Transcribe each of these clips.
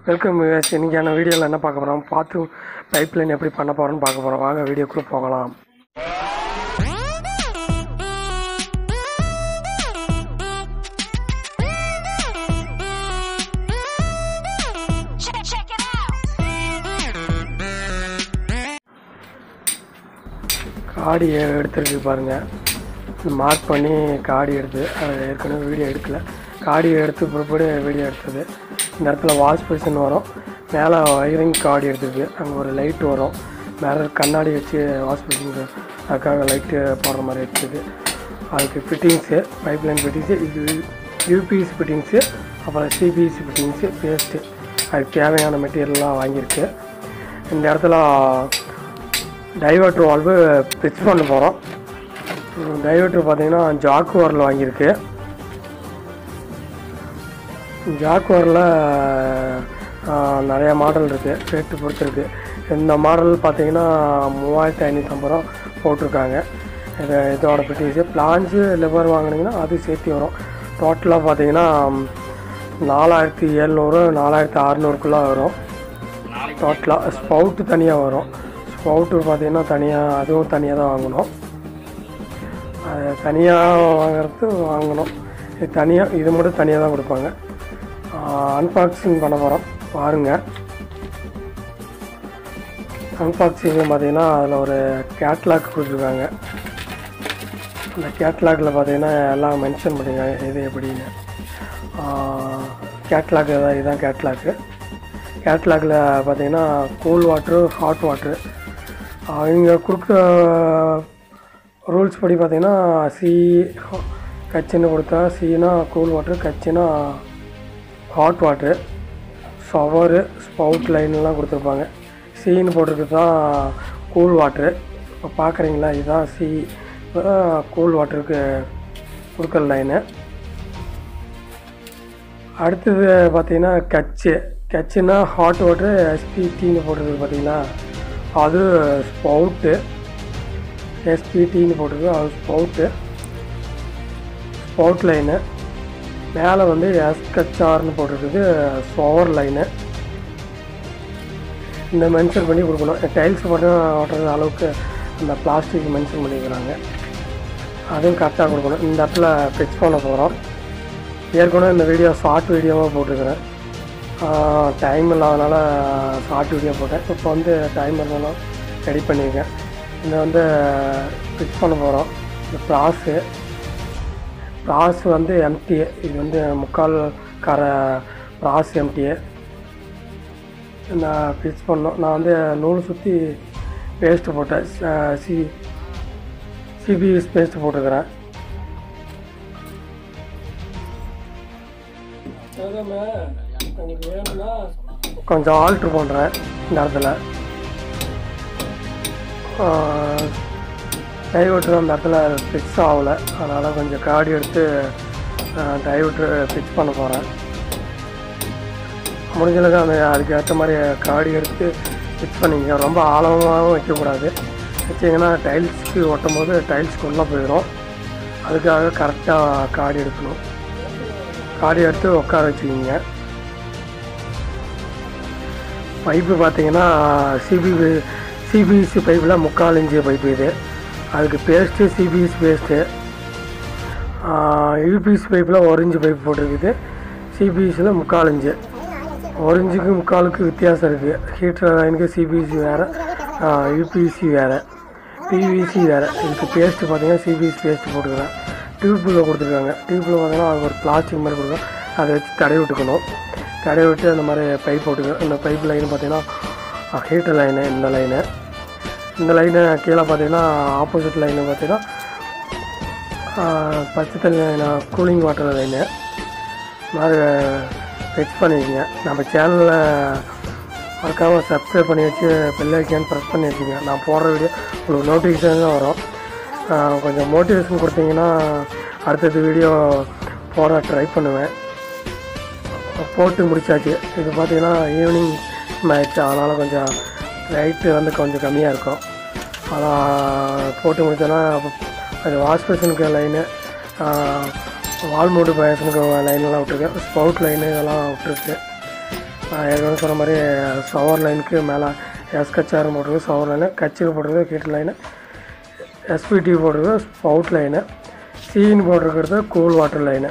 Welcome wives இன்றைக்கான வீடியோவில் என்ன பார்க்க போகிறோம் பாத்ரூம் பைப் லைன் எப்படி பண்ண போகிறோம்னு பார்க்க போகிறோம் வாங்க வீடியோக்குள்ளே போகலாம் Check, check it out. காடி எடுத்துருக்கு பாருங்கள் மார்க் பண்ணி காடி எடுத்து அது ஏற்கனவே வீடியோ எடுக்கல காடி எடுத்து பிற்பாடு வீடியோ எடுத்தது இந்த இடத்துல வாஷ் பேஷன் வரும் மேலே வயரிங் காடி எடுத்துருக்கு அங்கே ஒரு லைட் வரும் மேலே கண்ணாடி வச்சு வாஷ் பேஷனுக்கு அதுக்காக லைட்டு போடுற மாதிரி எடுத்துருக்கு அதுக்கு ஃபிட்டிங்ஸு பைப் லைன் ஃபிட்டிங்ஸு இது யூபிஎஸ் ஃபிட்டிங்ஸு அப்புறம் சிபிஎஸ்சி ஃபிட்டிங்ஸு பேஸ்ட்டு அதுக்கு தேவையான மெட்டீரியல்லாம் வாங்கியிருக்கு இந்த இடத்துல டைவர்ட்ரு வால்வு பிச் பண்ண போகிறோம் டைவர்ட்ரு பார்த்தீங்கன்னா ஜாக்குவரில் வாங்கியிருக்கு ஜாக்குவரில் நிறைய மாடல் இருக்குது ரேட்டு பொறுத்திருக்கு இந்த மாடல் பார்த்தீங்கன்னா மூவாயிரத்தி ஐநூற்றம்பது ரூபா போட்டிருக்காங்க இது இதோட ஃபிட்டிங்ஸு பிளான்ஸு லிவர் வாங்கினீங்கன்னா அது சேர்த்து வரும் டோட்டலாக பார்த்தீங்கன்னா நாலாயிரத்தி எழுநூறு நாலாயிரத்தி அறநூறுக்குள்ளே வரும் டோட்டலாக ஸ்பவுட்டு தனியாக வரும் ஸ்பவுட்டு பார்த்தீங்கன்னா தனியாக அதுவும் தனியாக தான் வாங்கணும் அது தனியாக வாங்குறது வாங்கணும் இது தனியாக இது மட்டும் தனியாக தான் கொடுப்பாங்க அன்பாக்சிங் பண்ண போகிறோம் பாருங்கள் அன்பாக்சிங் பார்த்தீங்கன்னா அதில் ஒரு கேட்லாக் கொடுத்துருக்காங்க அந்த கேட்லாகில் பார்த்தீங்கன்னா எல்லாம் மென்ஷன் பண்ணிருக்காங்க இது எப்படின்னு கேட்லாக் தான் இதுதான் கேட்லாக்கு கேட்லாகில் பார்த்தீங்கன்னா கூல் வாட்ரு ஹாட் வாட்ரு அவங்க கொடுக்குற ரூல்ஸ் படி பார்த்தீங்கன்னா சி கச்சின்னு கொடுத்தா சீனா கூல் வாட்ரு கச்சினா ஹாட் வாட்ரு ஷவரு ஸ்பவுட் லைன்லாம் கொடுத்துருப்பாங்க சீன்னு போட்டிருக்கு தான் கூல் வாட்ரு இப்போ பார்க்குறீங்களா இதுதான் சி கூல் வாட்டருக்கு கொடுக்குற லைனு அடுத்தது பார்த்தீங்கன்னா கச்சு கச்சுன்னா ஹாட் வாட்ரு எஸ்பிடின்னு போட்டிருக்கு பார்த்தீங்களா அது ஸ்பவுட்டு எஸ்பிடின்னு போட்டிருக்கு அது ஸ்பவுட்டு ஸ்பவுட் லைனு மேலே வந்து எஸ்கச்ஆர்னு போட்டிருக்குது ஸ்பவர் லைனு இந்த மென்ஷன் பண்ணி கொடுக்கணும் டைல்ஸ் மட்டும் ஓட்டுற அளவுக்கு அந்த பிளாஸ்டிக் மென்ஷன் பண்ணிக்கிறாங்க அதுவும் கரெக்டாக கொடுக்கணும் இந்த இடத்துல ஃபிக்ஸ் பண்ண போகிறோம் ஏற்கனவே இந்த வீடியோ ஷார்ட் வீடியோவாக போட்டிருக்கிறேன் டைம் இல்லாதனால ஷார்ட் வீடியோ போட்டேன் இப்போ வந்து டைம் இருந்தாலும் ரெடி பண்ணியிருக்கேன் இதை வந்து ஃபிக்ஸ் பண்ண போகிறோம் இந்த ப்ராஸு ப்ராஸ் வந்து எம்டிஏ இது வந்து முக்கால் கர ப்ராஸ் எம்டிஏ நான் ஃபிக்ஸ் பண்ணோம் நான் வந்து நூல் சுற்றி பேஸ்ட்டு போட்டேன் ச- சி சிபிஎஸ் பேஸ்ட்டு போட்டுக்கிறேன் கொஞ்சம் ஆல்ட்ரு பண்ணுறேன் இந்த இடத்துல டைவர்ட்ரு அந்த இடத்துல ஃபிக்ஸ் ஆகலை அதனால் கொஞ்சம் காடி எடுத்து டைவர்ட்ரு ஃபிக்ஸ் பண்ண போகிறேன் முடிஞ்சளவுக்கு அந்த அதுக்கு ஏற்ற மாதிரி காடி எடுத்து ஃபிக்ஸ் பண்ணிங்க ரொம்ப ஆழமாகவும் வைக்கக்கூடாது வச்சிங்கன்னா டைல்ஸ்க்கு ஒட்டும் போது டைல்ஸ்க்கு உள்ளே போயிடும் அதுக்காக கரெக்டாக காடி எடுக்கணும் காடி எடுத்து உட்கார வச்சுக்கிங்க பைப்பு பார்த்தீங்கன்னா சிபி சிபிஎஸ்சி பைப்பில் முக்கால் இன்ச்சு பைப்பு இது அதுக்கு பேஸ்ட்டு சிபிஎஸ் பேஸ்ட்டு யூபிஎஸ் பைப்பில் ஒரு இன்ச்சு பைப் போட்டிருக்குது சிபிஎஸ்சியில் முக்கால் இன்ச்சு ஒரு இன்ச்சுக்கு முக்காலுக்கு வித்தியாசம் இருக்குது ஹீட்டர் லைனுக்கு சிபிஎஸ்சி வேறு யூபிஎஸ்சி வேறு பிவிசி வேறு இதுக்கு பேஸ்ட்டு பார்த்தீங்கன்னா சிபிஎஸ் பேஸ்ட்டு போட்டுக்கிறேன் டியூப்பில் கொடுத்துருக்காங்க டியூப்பில் பார்த்தீங்கன்னா அது ஒரு பிளாஸ்டிக் மாதிரி கொடுக்கும் அதை வச்சு தடவி விட்டுக்கணும் தடவி விட்டு அந்த மாதிரி பைப் போட்டுக்கணும் இந்த பைப் லைன் பார்த்தீங்கன்னா ஹீட்டர் லைனு இந்த லைனு இந்த லைனு கீழே பார்த்தீங்கன்னா ஆப்போசிட் லைனு பார்த்தீங்கன்னா ஆஹ், பச்சை தண்ணி லைனா கூலிங் வாட்டர் லைனு மாதிரி ஃபிக்ஸ் பண்ணிக்கோங்க நம்ம சேனலில் மறக்காமல் சப்ஸ்கிரைப் பண்ணி வச்சு பெல் ஐக்கான் ப்ரெஸ் பண்ணி வச்சுங்க நான் போடுற வீடியோ உங்களுக்கு நோட்டிஃபிகேஷன் தான் வரும் ஆஹ், கொஞ்சம் மோட்டிவேஷன் கொடுத்தீங்கன்னா அடுத்தது வீடியோ போட ட்ரை பண்ணுவேன் போட்டு முடிச்சாச்சு இது பார்த்தீங்கன்னா ஈவினிங் மேட்ச் அதனால் கொஞ்சம் லைட்டு வந்து கொஞ்சம் கம்மியாக இருக்கும் அதான் போட்டு முடிச்சோன்னா அது வாஷ் பேஷனுக்கு லைனு வால்மூடு பேஷனுக்கு லைன்லாம் விட்டுருக்கு ஸ்பவுட் லைனு இதெல்லாம் விட்டுருக்கு நான் ஏற்கனவே சொன்ன மாதிரி சவர் லைனுக்கு மேலே எஸ்கச்சார் போட்டிருக்கு சவர் லைனு கச்சிக்கு போட்டிருக்கு ஹீட் லைனு எஸ்பிடி போட்டிருக்கு ஸ்பவுட் லைனு சீன் போட்டிருக்கிறது கூல் வாட்டர் லைனு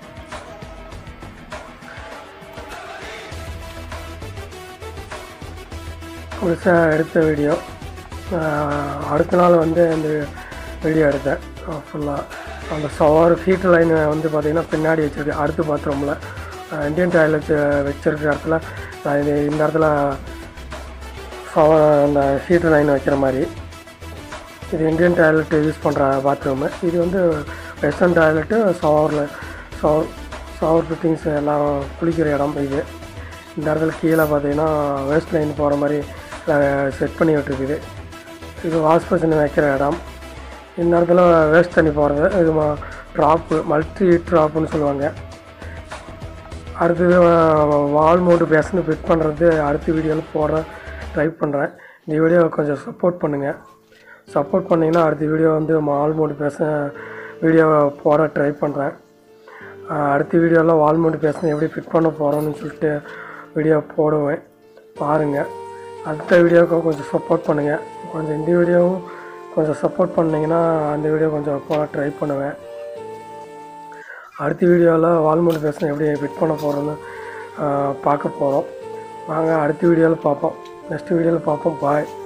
புதுசாக எடுத்த வீடியோ அடுத்த நாள் வந்து அந்த வீடியோ எடுத்தேன் ஃபுல்லாக அந்த சவார் ஹீட் லைன் வந்து பார்த்திங்கன்னா பின்னாடி வச்சுருக்கு அடுத்து பாத்ரூமில் இந்தியன் டாய்லெட் வச்சிருக்க இடத்துல நான் இது இந்த இடத்துல சவா அந்த ஹீட் லைன் வைக்கிற மாதிரி இது இந்தியன் டாய்லெட் யூஸ் பண்ணுற பாத்ரூமு இது வந்து வெஸ்டர்ன் டாய்லெட்டு சவரில் சவர் சவர் ஃபிட்டிங்ஸ் எல்லாம் குளிக்கிற இடம் இது இந்த இடத்துல கீழே பார்த்தீங்கன்னா வேஸ்ட் லைன் போகிற மாதிரி செட் பண்ணி விட்டுருக்குது இது வாஷ் பேஷன் வைக்கிற இடம் இந்த இடத்துல வேஸ்ட் தண்ணி போகிறது இது ட்ராப்பு மல்டி ட்ராப்புன்னு சொல்லுவாங்க அடுத்தது வால் மவுண்ட் பேசணும் ஃபிட் பண்ணுறது அடுத்த வீடியோவில் போட ட்ரை பண்ணுறேன் இந்த வீடியோ கொஞ்சம் சப்போர்ட் பண்ணுங்கள் சப்போர்ட் பண்ணிங்கன்னா அடுத்த வீடியோ வந்து வால் மவுண்ட் பேச வீடியோவை போட ட்ரை பண்ணுறேன் அடுத்த வீடியோவில் வால் மவுண்ட் பேசணும் எப்படி ஃபிட் பண்ண போகிறோன்னு சொல்லிட்டு வீடியோ போடுவேன் பாருங்கள் அடுத்த வீடியோவுக்கு கொஞ்சம் சப்போர்ட் பண்ணுங்கள் கொஞ்சம் இந்த வீடியோவும் கொஞ்சம் சப்போர்ட் பண்ணிங்கன்னா அந்த வீடியோ கொஞ்சம் போட ட்ரை பண்ணுவேன் அடுத்த வீடியோவில் வால்மூட் பேசணும் எப்படி ஃபிட் பண்ண போகிறோன்னு பார்க்க போகிறோம் வாங்க அடுத்த வீடியோவில் பார்ப்போம் நெக்ஸ்ட் வீடியோவில் பார்ப்போம் பாய்